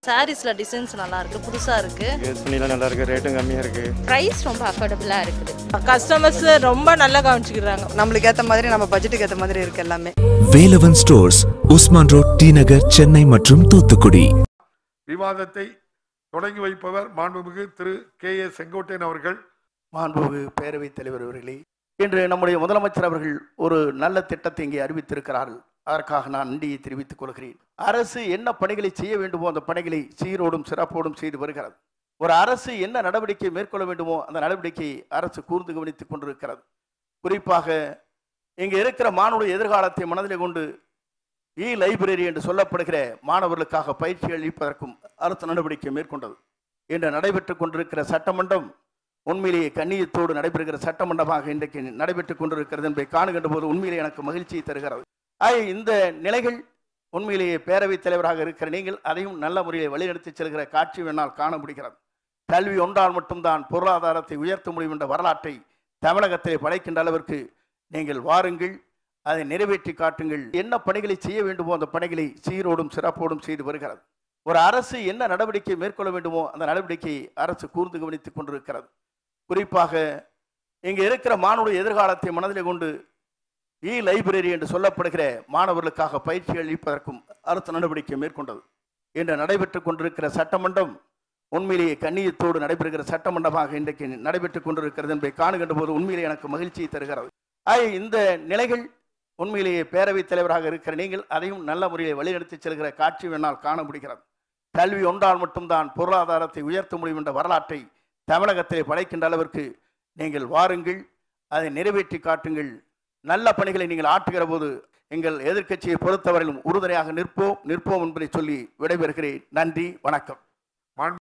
சாரீஸில் டிசைன்ஸ் நல்லா இருக்கு புதுசாக இருக்கு துணிலாம் நல்லா இருக்கு ரேட்டும் கம்மியாக இருக்கு ப்ரைஸ் ரொம்ப அஃபோர்டபுளாக இருக்குது கஸ்டமர்ஸ் ரொம்ப நல்லா கவனிச்சுக்கிறாங்க நம்மளுக்கு ஏற்ற மாதிரி நம்ம பட்ஜெட்டுக்கு ஏற்ற மாதிரி இருக்கு எல்லாமே Velavan stores Usman road T Nagar Chennai மற்றும் தூத்துக்குடி விவாதத்தை தொடங்கி வைப்பவர் மாண்புமிகு திரு கே ஏ செங்கோட்டையன் அவர்கள் மாண்புமிகு பேரவைத் தலைவர் அவர்களே இன்று நம்முடைய முதலமைச்சர் அவர்கள் ஒரு நல்ல திட்டத்தை இங்கே அறிவித்திருக்கிறார்கள் அதற்காக நான் நன்றியை தெரிவித்துக் கொள்கிறேன் அரசு என்ன பணிகளை செய்ய வேண்டுமோ அந்த பணிகளை சீரோடும் சிறப்போடும் செய்து வருகிறது ஒரு அரசு என்ன நடவடிக்கை மேற்கொள்ள வேண்டுமோ அந்த நடவடிக்கையை அரசு கூர்ந்து கவனித்துக் கொண்டிருக்கிறது குறிப்பாக இங்கே இருக்கிற மாணவருடைய எதிர்காலத்தை மனதிலே கொண்டு இ லைப்ரரி என்று சொல்லப்படுகிற மாணவர்களுக்காக பயிற்சி அளிப்பதற்கும் அரசு நடவடிக்கை மேற்கொண்டது இன்று நடைபெற்றுக் கொண்டிருக்கிற சட்டமன்றம் உண்மையிலேயே கண்ணியத்தோடு நடைபெறுகிற சட்டமன்றமாக இன்றைக்கு நடைபெற்றுக் கொண்டிருக்கிறது என்பதை காணுகின்ற போது உண்மையிலே எனக்கு மகிழ்ச்சியை தருகிறது ஆக இந்த நிலைகள் உண்மையிலேயே பேரவைத் தலைவராக இருக்கிற நீங்கள் அதையும் நல்ல முறையில் வழிநடத்தி செல்கிற காட்சி வேணால் காண முடிகிறது கல்வி ஒன்றால் மட்டும்தான் பொருளாதாரத்தை உயர்த்த முடியும் என்ற வரலாற்றை தமிழகத்திலே படைக்கின்ற அளவிற்கு நீங்கள் வாருங்கள் அதை நிறைவேற்றி காட்டுங்கள் என்ன பணிகளை செய்ய வேண்டுமோ அந்த பணிகளை சீரோடும் சிறப்போடும் செய்து வருகிறது ஒரு அரசு என்ன நடவடிக்கை மேற்கொள்ள வேண்டுமோ அந்த நடவடிக்கையை அரசு கூர்ந்து கவனித்துக் கொண்டிருக்கிறது குறிப்பாக இங்கே இருக்கிற மாணவருடைய எதிர்காலத்தை மனதிலே கொண்டு இ லைப்ரரி என்று சொல்லப்படுகிற மாணவர்களுக்காக பயிற்சி அளிப்பதற்கும் அரசு நடவடிக்கை மேற்கொண்டது இன்று நடைபெற்றுக் கொண்டிருக்கிற சட்டமன்றம் உண்மையிலேயே கண்ணியத்தோடு நடைபெறுகிற சட்டமன்றமாக இன்றைக்கு நடைபெற்றுக் கொண்டிருக்கிறது என்பதை காணுகின்ற போது உண்மையிலே எனக்கு மகிழ்ச்சியை தருகிறது ஆக இந்த நிலைகள் உண்மையிலேயே பேரவைத் தலைவராக இருக்கிற நீங்கள் அதையும் நல்ல முறையில் வழிநடத்தி செல்கிற காட்சி வேணால் காண முடிகிறது கல்வி ஒன்றால் மட்டும்தான் பொருளாதாரத்தை உயர்த்த முடியும் என்ற வரலாற்றை தமிழகத்திலே படைக்கின்ற அளவிற்கு நீங்கள் வாருங்கள் அதை நிறைவேற்றி காட்டுங்கள் நல்ல பணிகளை நீங்கள் ஆற்றுகிற போது எங்கள் எதிர்க்கட்சியை பொறுத்தவரையிலும் உறுதுணையாக நிற்போம் நிற்போம் என்பதை சொல்லி விடைபெறுகிறேன் நன்றி வணக்கம்